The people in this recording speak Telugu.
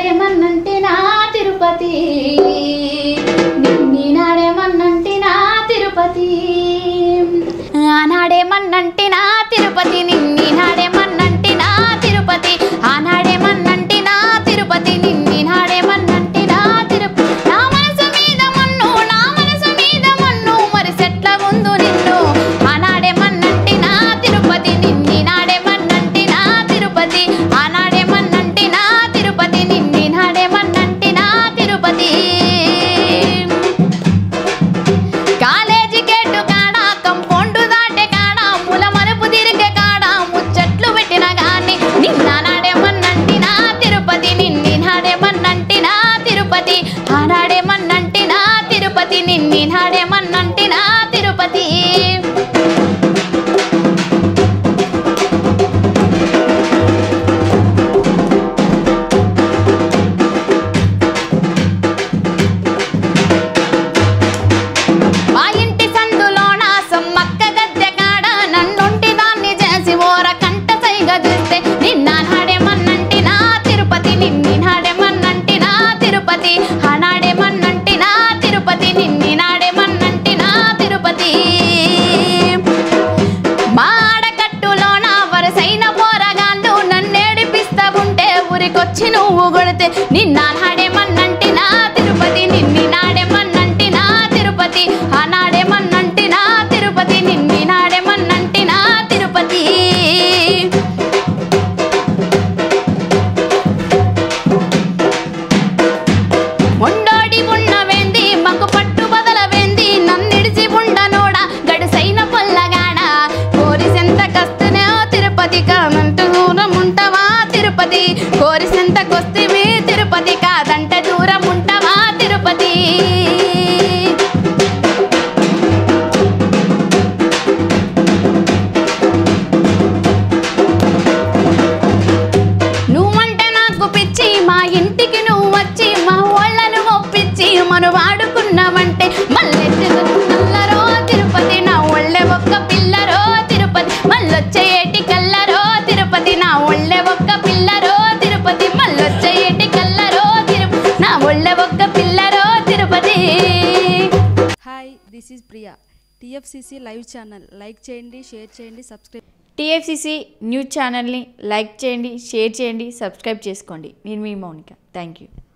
నాడేమన్నంటే నా తిరుపతి నిన్ని నాడేమన్నంటే నా తిరుపతి ఆనాడేమన్నంటే నా తిరుపతి నిన్ని నాడేమన్నంటే నా తిరుపతి ఆనాడేమన్నంటే నా తిరుపతి నిన్ని నాడేమన్నంటే నా తిరుపతి నా మనసు మీద మన్ను నా మనసు మీద మన్ను మరి సెట్ల ముందు నిన్ను ఆనాడేమన్నంటే నా తిరుపతి నిన్ని నాడేమన్నంటే నా తిరుపతి ఆనాడేమన్నంటే నా తిరుపతి నిన్ని నాడేమన్నంటే నా తిరుపతి కాలేజీ గేటు కాడ కంపౌండ్ దాటే కాడ ముల మలుపు తిరిగే కాడ ముచ్చట్లు పెట్టిన గాని నిన్న నాడేమన్నంటి నా తిరుపతి నిన్ని నాడేమన్నంటి నా తిరుపతి ఆనాడేమన్నంటి నా తిరుపతి నిన్ని నాడేమన్నంటి నా తిరుపతి మా ఇంటి సందులోన సమ్మక్క గద్దె కాడ నన్నుంటి దాన్ని చేసి ఓర కంట సైగ చూస్తే నిన్న నాడేమన్నంటి నా తిరుపతి నిన్ని నాడేమన్నంటి నా తిరుపతి ఆనాడేమన్నంటి నా తిరుపతి నిన్ని నాడేమన్నంటి నా తిరుపతి మా ఆడకట్టులోన వరసైన పోరగాళ్ళు నన్నేడిపిస్తా ఉంటే ఊరికొచ్చి నువ్వు కొడితే నిన్న నాడేమన్నంటి నా తిరుపతి నిన్ని నాడేమన్నంటి నా తిరుపతి ఆనాడేమన్నంటి నా తిరుపతి నిన్ని నాడేమన్నంటి నా తిరుపతి మొండోడి ఉన్నవేంది మకు పట్టు బదలవేంది నన్నిడిచి ఉండనోడ గడుసైన పొల్లగాడ కోరిసెంత కస్తనే తిరుపతి కానంటూ దూరం ఉంటావా తిరుపతి కోరిసెంత కొస్తివి తిరుపతి కాదంటే దూరం ఉంటావా తిరుపతి నువ్వంటే నాకు పిచ్చి మా ఇంటికి నువ్వు వచ్చి మా వాళ్ళను ఒప్పించి మనం వాడుకున్నావంటే మల్లెత్తులు నల్లరో తిరుపతి నా ఒళ్ళే ఒక్క పిల్లరో తిరుపతి మళ్ళొచ్చే ఏటి కల్లరో తిరుపతి నా ఒళ్ళే ఒక్క పిల్లరో తిరుపతి మళ్ళొచ్చే ఏటి కల్లరో తిరుపతి నా ఒళ్ళే ఒక్క పిల్లరో Tirupati hi this is Priya TFCC live channel like చేయండి షేర్ చేయండి సబ్స్క్రైబ్ టీఎఫ్సిసి న్యూస్ ఛానల్ని లైక్ చేయండి షేర్ చేయండి సబ్స్క్రైబ్ చేసుకోండి నేను మీ మౌనిక థ్యాంక్ యూ